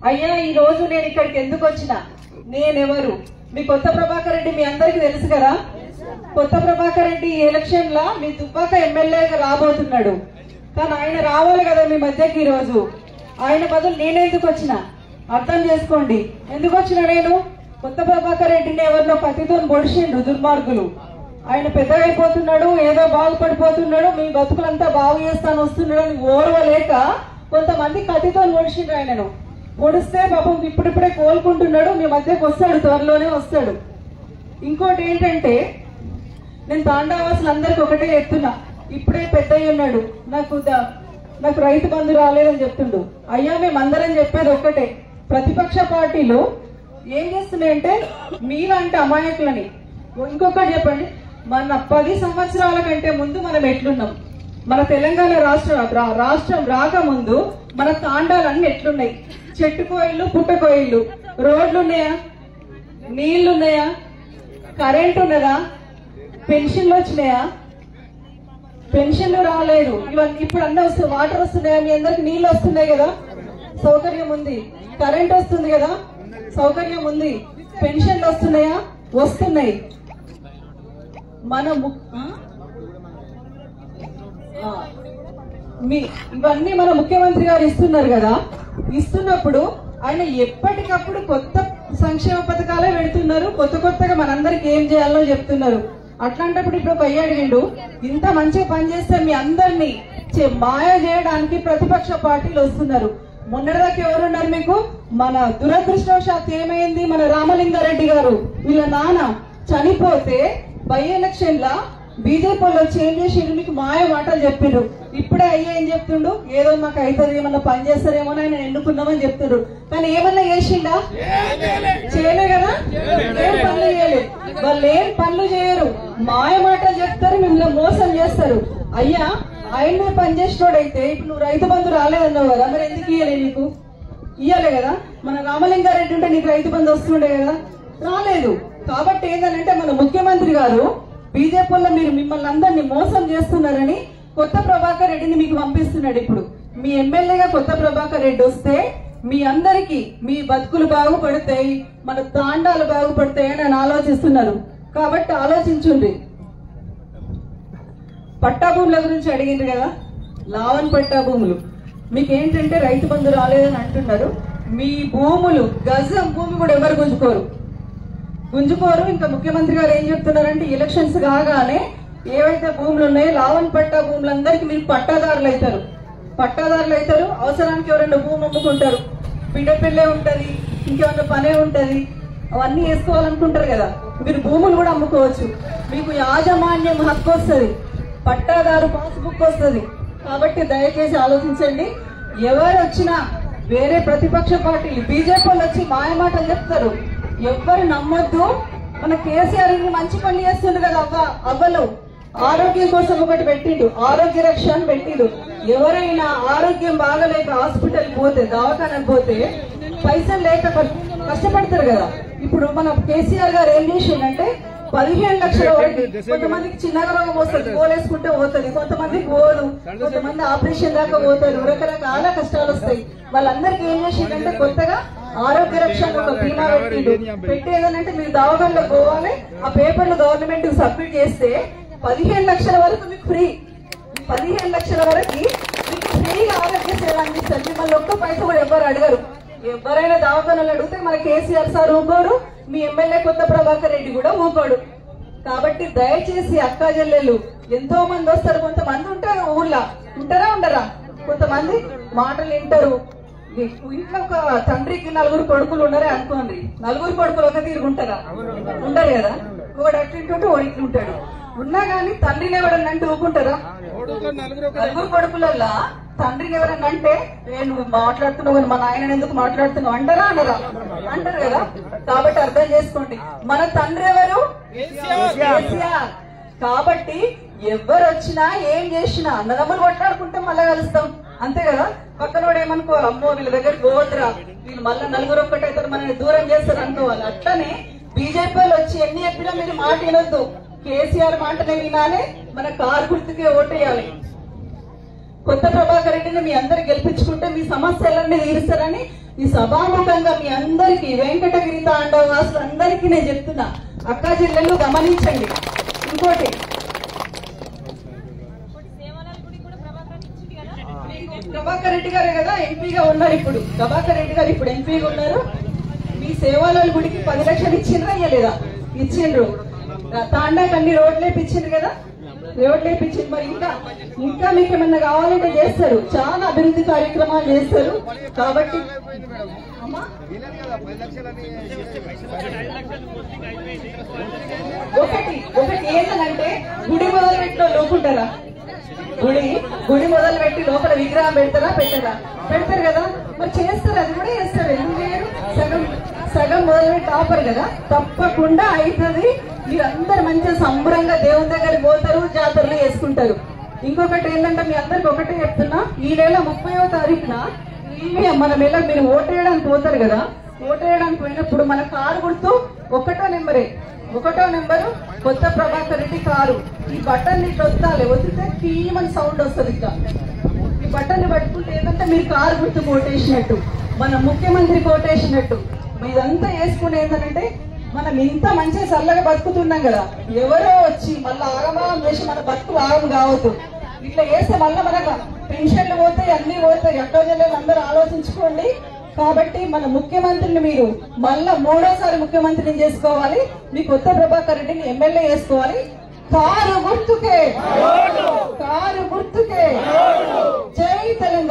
అయ్యా ఈ రోజు నేను ఇక్కడికి ఎందుకు వచ్చిన నేనెవరు మీ కొత్త ప్రభాకర్ రెడ్డి మీ అందరికి తెలుసు కదా కొత్త ప్రభాకర్ రెడ్డి ఈ ఎలక్షన్ లా మీ దుబ్బాక ఎమ్మెల్యేగా రాబోతున్నాడు కానీ ఆయన రావాలి కదా మీ మధ్యకి ఈ రోజు ఆయన బదులు నేనెందుకు వచ్చిన అర్థం చేసుకోండి ఎందుకు వచ్చిన నేను కొత్త ప్రభాకర్ రెడ్డిని ఎవరినో కత్తితో పొడిచిండు దుర్మార్గులు ఆయన పెద్దగా అయిపోతున్నాడు ఏదో బాగుపడిపోతున్నాడు మీ బతుకులంతా బాగు చేస్తాను వస్తున్నాడు అని ఓర్వలేక కొంతమంది కత్తితో పొడిచిండ్రు ఆయనను పొడిస్తే పాపం ఇప్పుడిప్పుడే కోలుకుంటున్నాడు మీ మధ్యకి వస్తాడు త్వరలోనే వస్తాడు ఇంకోటి ఏంటంటే నేను తాండావాసులు అందరికి ఒకటే చెప్తున్నా ఇప్పుడే పెద్ద అయి ఉన్నాడు నాకు ద- నాకు రైతు బంధు రాలేదని చెప్తుండు అయ్యా మేము అందరం చెప్పేది ఒక్కటే ప్రతిపక్ష పార్టీలు ఏం చేస్తున్నాయంటే మీలాంటి అమాయకులని ఇంకొకటి చెప్పండి మన పది సంవత్సరాల కంటే ముందు మనం ఎట్లున్నాం మన తెలంగాణ రాష్ట్ర రా- రాష్ట్రం రాకముందు మన తాండాలన్నీ ఎట్లున్నాయి చెట్టు కోయిళ్ళు పుట్ట కోయిళ్ళు రోడ్లు ఉన్నాయా నీళ్లు ఉన్నాయా కరెంట్ ఉన్నదా పెన్షన్లు వచ్చినాయా పెన్షన్లు రాలేదు ఇవన్నీ ఇప్పుడు అన్నీ వస్తుంది వాటర్ వస్తున్నాయా మీ అందరికి నీళ్లు వస్తున్నాయి కదా సౌకర్యం ఉంది కరెంట్ వస్తుంది కదా సౌకర్యం ఉంది పెన్షన్లు వస్తున్నాయా వస్తున్నాయి మన ము- ఆ? ఆ. మీ ఇవన్నీ మన ముఖ్యమంత్రి గారు ఇస్తున్నారు కదా ఇస్తున్నప్పుడు ఆయన ఎప్పటికప్పుడు కొత్త సంక్షేమ పథకాలే పెడుతున్నారు కొత్త కొత్తగా మనందరికి ఏం చేయాలో చెప్తున్నారు అట్లాంటప్పుడు ఇప్పుడు ఒక అయ్య అడిగిండు ఇంత మంచిగా పనిచేస్తే మీ అందరినీ చే- మాయ చేయడానికి ప్రతిపక్ష పార్టీలు వస్తున్నారు మొన్నటిదాకా ఎవరున్నారు మీకు మన దురదృష్టవశాత్తు ఏమైంది మన రామలింగారెడ్డి గారు వీళ్ళ నాన్న చనిపోతే బై ఎలక్షన్ లా బీజేపీ వాళ్ళు వచ్చి ఏం చేసిండ్రు మీకు మాయ మాటలు చెప్పిండ్రు ఇప్పుడే అయ్యా ఏం చెప్తుండు ఏదో మాకు అవుతుంది ఏమన్నా పని చేస్తారేమో అని ఆయన ఎన్నుకున్నామని చెప్తుండ్రు కానీ ఏమన్నా చేసిండా చేయలే కదా ఏం పనులు చేయలేదు వాళ్ళు ఏం పనులు చేయరు మాయ మాటలు చెప్తారు మిమ్మల్ని మోసం చేస్తారు అయ్యా ఆయన పని చేసినోడైతే ఇప్పుడు నువ్వు రైతు బంధు రాలేదన్నావు కదా మరి ఎందుకు ఇయ్యలే నీకు ఇయ్యాలి కదా మన రామలింగారెడ్డి ఉంటే నీకు రైతు బంధు వస్తుండే కదా రాలేదు కాబట్టి ఏంటంటే మన ముఖ్యమంత్రి గారు బీజేపీ వల్ల మీరు మిమ్మల్ని అందరినీ మోసం చేస్తున్నారని కొత్త ప్రభాకర్ రెడ్డిని మీకు పంపిస్తున్నాడు ఇప్పుడు మీ ఎమ్మెల్యేగా కొత్త ప్రభాకర్ రెడ్డి వస్తే మీ అందరికి మీ బతుకులు బాగుపడతాయి మన తాండాలు బాగుపడతాయి అని ఆయన ఆలోచిస్తున్నారు కాబట్టి ఆలోచించుండ్రి పట్టా భూముల గురించి అడిగిండ్రు కదా లావన్ పట్టా భూములు మీకు ఏంటంటే రైతు బంధు రాలేదని అంటున్నారు మీ భూములు గజం భూమి కూడా ఎవరు గుంజుకోరు గుంజుకోరు ఇంకా ముఖ్యమంత్రి గారు ఏం చెప్తున్నారంటే ఎలక్షన్స్ కాగానే ఏవైతే భూములు ఉన్నాయో లావన్ పట్టా భూములందరికీ మీరు పట్టాదారులు అవుతారు పట్టాదారులు అవుతారు అవసరానికి ఎవరైనా భూమి అమ్ముకుంటారు బిడ్డ పెళ్ళే ఉంటది ఇంకేమైనా పనే ఉంటది అవన్నీ వేసుకోవాలనుకుంటారు కదా మీరు భూములు కూడా అమ్ముకోవచ్చు మీకు యాజమాన్యం హక్కు వస్తుంది పట్టాదారు పాస్బుక్ వస్తుంది కాబట్టి దయచేసి ఆలోచించండి ఎవరు వచ్చినా వేరే ప్రతిపక్ష పార్టీలు బీజేపీ వాళ్ళు వచ్చి మాయమాటలు చెప్తారు ఎవ్వరు నమ్మొద్దు మన కేసీఆర్ ఇన్ని మంచి పనులు చేస్తుండు కదా అవ్వ అవ్వలు ఆరోగ్యం కోసం ఒకటి పెట్టిండు ఆరోగ్య రక్ష అని పెట్టిండు ఎవరైనా ఆరోగ్యం బాగలేక హాస్పిటల్ పోతే దవాఖానకు పోతే పైసలు లేక కష్ట- కష్టపడతారు కదా ఇప్పుడు మన కేసీఆర్ గారు ఏం చేసిండంటే పదిహేను లక్షల వరకు కొంతమందికి చిన్నగా రోగం వస్తుంది పోలేసుకుంటే పోతుంది కొంతమందికి పోదు కొంతమంది ఆపరేషన్ దాకా పోతారు రకరకాల కష్టాలు వస్తాయి వాళ్ళందరికీ ఏం చేసిండంటే కొత్తగా ఆరోగ్య రక్షణ ఒక బీమా పెట్టిండు పెట్టేదనంటే మీరు దవాఖానలో పోవాలి ఆ పేపర్లు గవర్నమెంట్ సబ్మిట్ చేస్తే పదిహేను లక్షల వరకు మీకు ఫ్రీ పదిహేను లక్షల వరకు మీకు ఫ్రీగా ఆరోగ్య సేవ అందిస్తారు మిమ్మల్ని ఒక్క పైస కూడా ఎవరు అడగరు ఎవరైనా దవాఖానలు అడిగితే మన కేసీఆర్ సార్ ఊకోడు మీ ఎమ్మెల్యే కొత్త ప్రభాకర్ రెడ్డి కూడా ఊకోడు కాబట్టి దయచేసి అక్కా చెల్లెలు ఎంతో మంది వస్తారు కొంతమంది ఉంటారు ఊర్లో ఉంటారా ఉండరా కొంతమంది మాటలు వింటారు ఇంట్లో ఒక తండ్రికి నలుగురు కొడుకులు ఉన్నారే అనుకోండి నలుగురు కొడుకులు ఒక తీరుగుంటారా ఉండరు కదా ఒకడు అట్లుంటుంటే ఒకడు ఇట్లుంటాడు ఉన్నా గానీ తండ్రిని ఎవడన్నా అంటే ఊకుంటారా నలుగురు కొడుకులల్లా తండ్రిని ఎవరన్నా అంటే "ఏ, నువ్వు మాట్లాడుతున్నావు కానీ మా నాయన ఎందుకు మాట్లాడుతున్నావు అంటారా అనరా అంటారు కదా కాబట్టి అర్థం చేసుకోండి మన తండ్రి ఎవరు కేసీఆర్. కాబట్టి ఎవరు వచ్చినా ఏం చేసినా అన్నదమ్ములు కొట్లాడుకుంటే మళ్ళా కలుస్తాం అంతే కదా పక్కన వాడు ఏమనుకోవాలి అమ్మో వీళ్ళ దగ్గరికి పోవద్దురా వీళ్ళు మళ్ళీ నలుగురు ఒక్కటైతారు మనల్ని దూరం చేస్తారు అనుకోవాలి అట్లనే బీజేపీ వాళ్ళు వచ్చి ఎన్ని చెప్పినా మీరు మాట వినొద్దు కేసీఆర్ మాటనే వినాలి మన కారు గుర్తుకే ఓటేయాలి కొత్త ప్రభాకర్ రెడ్డిని మీ అందరు గెలిపించుకుంటే మీ సమస్యలన్నీ తీరుస్తారని ఈ సభాముఖంగా మీ అందరికి వెంకటగిరి తాండవ వాసులు అందరికీ నేను చెప్తున్నా అక్క జిల్లలు గమనించండి ఇంకోటి ప్రభాకర్ రెడ్డి గారే కదా ఎంపీగా ఉన్నారు ఇప్పుడు ప్రభాకర్ రెడ్డి గారు ఇప్పుడు ఎంపీగా ఉన్నారు మీ సేవాల గుడికి పది లక్షలు ఇచ్చిండ్రా ఇయ్యలేదా ఇచ్చిండ్రు తాండాకి అన్ని రోడ్లు వేపించిండ్రు కదా రోడ్లు వేపించింది మరి ఇంకా ఇంకా మీకు ఏమన్నా కావాలంటే చేస్తారు చాలా అభివృద్ధి కార్యక్రమాలు చేస్తారు కాబట్టి అమ్మా ఒకటి ఒకటి ఏంటంటే గుడి మొదలు పెట్టిన లోకుంటారా గుడి గుడి మొదలు పెట్టి లోపల విగ్రహం పెడతారా పెట్టరా పెడతారు కదా మరి చేస్తారు అది కూడా చేస్తారు ఎందుకు చేయరు సగం సగం మొదలు పెట్టి ఆపరు కదా తప్పకుండా అవుతుంది మీరందరు మంచిగా సంబరంగా దేవుని దగ్గరికి పోతారు జాతరలు చేసుకుంటారు ఇంకొకటి ఏంటంటే మీ అందరికి ఒకటే చెప్తున్నా ఈ నెల ముప్పైవ తారీఖున ఈవీఎం మన మీద మీరు ఓటేయడానికి పోతారు కదా ఓటేయడానికి పోయినప్పుడు మన కారు గుర్తు ఒకటో నెంబరే ఒకటో నెంబరు కొత్త ప్రభాకర్ రెడ్డి కారు ఈ బటన్ ఇట్లా వస్తాలి వస్తే తీయమని సౌండ్ వస్తుంది ఇట్లా ఈ బటన్ పట్టుకుంటే ఏంటంటే మీరు కారు గుర్తు కోటేసినట్టు మన ముఖ్యమంత్రి కోటేసినట్టు ఇదంతా వేసుకుని ఏంటంటే మనం ఇంత మంచిగా చల్లగా బతుకుతున్నాం కదా ఎవరో వచ్చి మళ్ళీ ఆగమాగం చేసి మన బతుకు ఆగం కావద్దు ఇట్లా వేస్తే మళ్ళీ మనకు పెన్షన్లు పోతాయి అన్ని పోతాయి ఎక్కడో జిల్లాలు అందరూ ఆలోచించుకోండి కాబట్టి మన ముఖ్యమంత్రిని మీరు మళ్ళా మూడోసారి ముఖ్యమంత్రిని చేసుకోవాలి మీ కొత్త ప్రభాకర్ రెడ్డిని ఎమ్మెల్యే చేసుకోవాలి కారు గుర్తుకే కారు గుర్తుకే జై తెలంగాణ